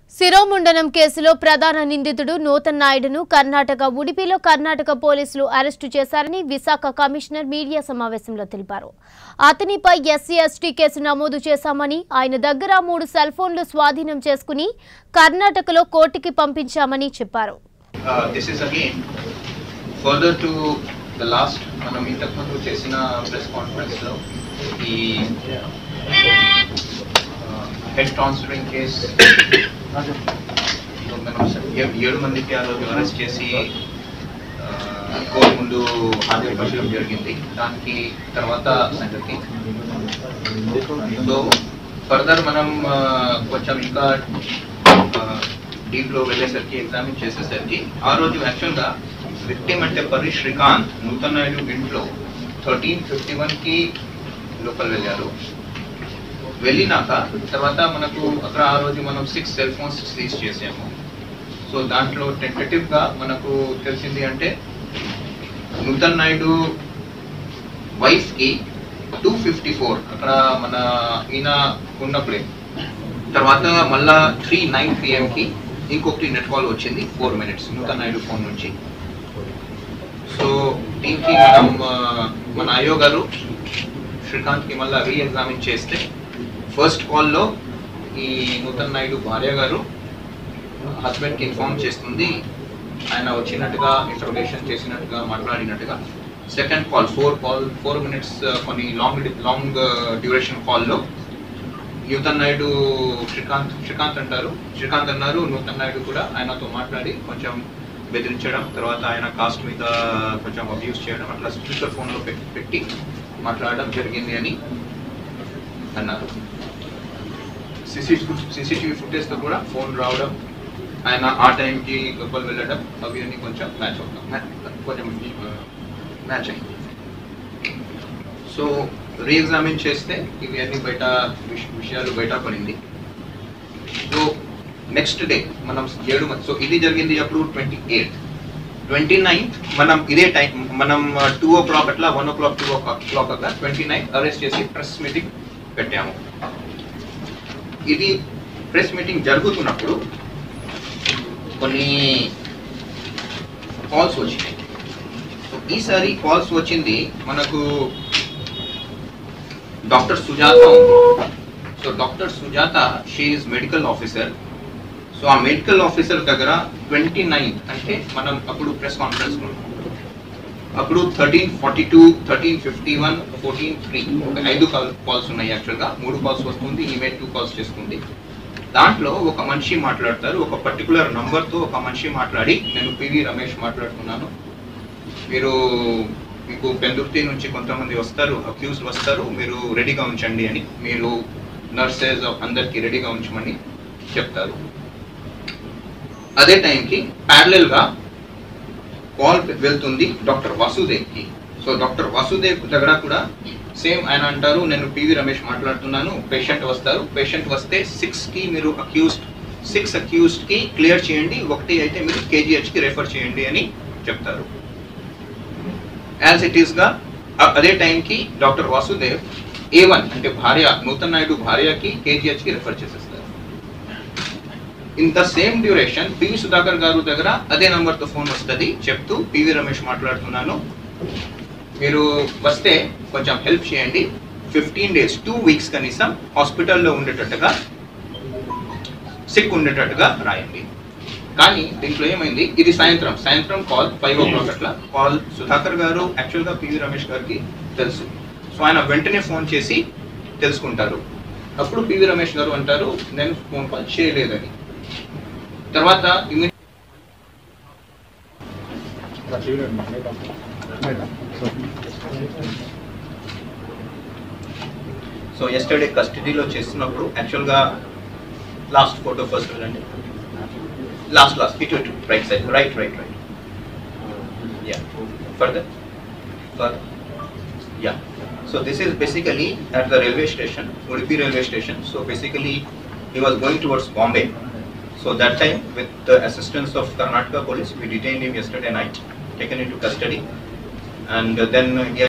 శిరోముండనం కేసులో ప్రధాన నిందితుడు నూతన్ నాయుడును కర్ణాటక ఉడిపిలో కర్ణాటక పోలీసులు అరెస్టు చేశారని విశాఖ కమిషనర్ మీడియా సమావేశంలో తెలిపారు అతనిపై ఎస్సీ ఎస్టీ కేసు నమోదు చేశామని ఆయన దగ్గర మూడు సెల్ ఫోన్లు స్వాధీనం చేసుకుని కర్ణాటకలో కోర్టుకి పంపించామని చెప్పారు uh, this is again further to the last మనం ఇంతకుముందు చేసిన ప్రెస్ కాన్ఫరెన్స్ లో ఈ హెడ్ ట్రాన్స్ఫరింగ్ కేస్ మనం ఏ- ఏడు మందికి ఆ రోజు అరెస్ట్ చేసి కోర్టు ముందు హాజరుపరచడం జరిగింది దానికి తర్వాత సంగతి సో ఫర్దర్ మనం ఆ, కొంచెం ఇంకా డీప్ లో వెళ్ళేసరికి ఎగ్జామిన్ చేసేసరికి ఆ రోజు యాక్చువల్ గా విక్టిమ్ అంటే పరి శ్రీకాంత్ నూతన్ నాయుడు ఇంట్లో థర్టీన్ ఫిఫ్టీ వన్ కి లోపల వెళ్ళారు వెళ్ళినాక తర్వాత మనకు అక్కడ ఆ రోజు మనం సిక్స్ సెల్ ఫోన్స్ సీజ్ చేసాము సో దాంట్లో టెంటేటివ్ గా మనకు తెలిసింది అంటే నూతన్ నాయుడు వైఫ్ కి టూ ఫిఫ్టీ ఫోర్ అక్కడ మన ఈయన ఉన్నప్పుడే తర్వాత మళ్ళా త్రీ నైన్ పిఎం కి ఇంకొకటి నెట్ కాల్ వచ్చింది four minutes Nutan Naidu phone నుంచి సో దీనికి మనం ఆ, మన అయ్యో గారు శ్రీకాంత్ కి మళ్ళీ రీ ఎగ్జామిన్ చేస్తే ఫస్ట్ కాల్లో ఈ నూతన్ నాయుడు భార్య గారు హస్బెండ్ కి ఇన్ఫార్మ్ చేస్తుంది ఆయన వచ్చినట్టుగా ఇంట్రోగేషన్ చేసినట్టుగా మాట్లాడినట్టుగా second call four call four minutes కొన్ని లాంగ్ లాంగ్ డ్యూరేషన్ కాల్లో నూతన్ నాయుడు శ్రీకాంత్ శ్రీకాంత్ అంటారు శ్రీకాంత్ అన్నారు నూతన్ నాయుడు కూడా ఆయనతో మాట్లాడి కొంచెం బెదిరించడం తర్వాత ఆయన కాస్ట్ మీద కొంచెం అబ్యూస్ చేయడం అట్లా స్పీకర్ ఫోన్లో పెట్టి మాట్లాడడం జరిగింది అని అన్నారు సీసీటీవీ ఫుటేజ్తో కూడా ఫోన్ రావడం ఆయన ఆ టైంకి లోపల వెళ్ళడం అవి అన్ని కొంచెం మ్యాచ్ అవుతాం మ్యా- కొంచెం మ్యాచ్ అయింది సో రీఎగ్జామిన్ చేస్తే ఇవి అన్ని బయట విష- విషయాలు బయట పడింది సో నెక్స్ట్ డే మనం ఏడు మంది సో ఇది జరిగింది అప్పుడు ట్వంటీ ఎయిత్ ట్వంటీ నైన్త్ మనం ఇదే టైం మనం టూ ఓ క్లాక్ అట్లా one o'clock two o'clock అట్లా ట్వంటీ నైన్త్ అరెస్ట్ చేసి ప్రెస్ మీటింగ్ పెట్టాము ఇది ప్రెస్ మీటింగ్ జరుగుతున్నప్పుడు కొన్ని కాల్స్ వచ్చినాయి సో ఈసారి కాల్స్ వచ్చింది మనకు డాక్టర్ సుజాత ఉంది so doctor Sujatha she is medical officer so ఆ మెడికల్ ఆఫీసర్ దగ్గర ట్వంటీ నైన్త్ అంటే మనం అప్పుడు ప్రెస్ కాన్ఫరెన్స్ అప్పుడు thirteen forty two thirteen fifty one fourteen three ఒక ఐదు కాల్స్ ఉన్నాయి యాక్చువల్గా మూడు కాల్స్ వస్తుంది ఈమెయిల్ టూ కాల్స్ చేసుకుంది దాంట్లో ఒక మనిషి మాట్లాడతారు ఒక పర్టికులర్ నంబర్తో ఒక మనిషి మాట్లాడి నేను పివి రమేష్ మాట్లాడుతున్నాను మీరు మీకు పెందుర్తి నుంచి కొంతమంది వస్తారు అక్యూజ్ వస్తారు మీరు రెడీగా ఉంచండి అని మీరు నర్సెస్ అందరికి రెడీగా ఉంచమని చెప్తారు అదే టైంకి ప్యారలల్ గా కాల్ వెళ్తుంది డాక్టర్ వాసుదేవ్ కి సో డాక్టర్ వాసుదేవ్ దగ్గర కూడా సేమ్ ఆయన అంటారు నేను పివి రమేష్ మాట్లాడుతున్నాను పేషెంట్ వస్తారు పేషెంట్ వస్తే సిక్స్ కి మీరు అక్యూస్డ్ సిక్స్ అక్యూస్డ్ కి క్లియర్ చేయండి ఒకటి అయితే మీరు కేజీహెచ్ కి రెఫర్ చేయండి అని చెప్తారు యాజ్ ఇట్ ఈస్ గా అ- అదే టైంకి డాక్టర్ వాసుదేవ్ ఏ వన్ అంటే భార్య నూతన్ నాయుడు భార్యకి కేజీహెచ్ కి రెఫర్ చేసేస్తారు in the same duration PV Sudhakar garu దగ్గర అదే నంబర్ తో ఫోన్ వస్తుంది చెప్తూ పివి రమేష్ మాట్లాడుతున్నాను మీరు వస్తే కొంచెం హెల్ప్ చేయండి ఫిఫ్టీన్ డేస్ టూ వీక్స్ కనీసం హాస్పిటల్లో ఉండేటట్టుగా సిక్ ఉండేటట్టుగా రాయండి కానీ దీంట్లో ఏమైంది ఇది సాయంత్రం సాయంత్రం కాల్ ఫైవ్ ఓ క్లాక్ అట్లా కాల్ సుధాకర్ గారు యాక్చువల్గా పివి రమేష్ గారికి తెలుసు సో ఆయన వెంటనే ఫోన్ చేసి తెలుసుకుంటారు అప్పుడు పివి రమేష్ గారు అంటారు నేను ఫోన్ కాల్ చేయలేదని తర్వాత ఇమ్మి- సో ఎస్టర్డే కస్టడీలో చేస్తున్నప్పుడు యాక్చువల్గా లాస్ట్ ఫోటో ఫస్ట్ వెళ్ళండి లాస్ట్ లాస్ట్ ఇటు ఇటు right side right right right yeah further further yeah so this is basically at the railway station Udupi railway station so basically he was going towards Bombay. So that time, with the assistance of Karnataka police, we detained him yesterday night, taken into custody, and then he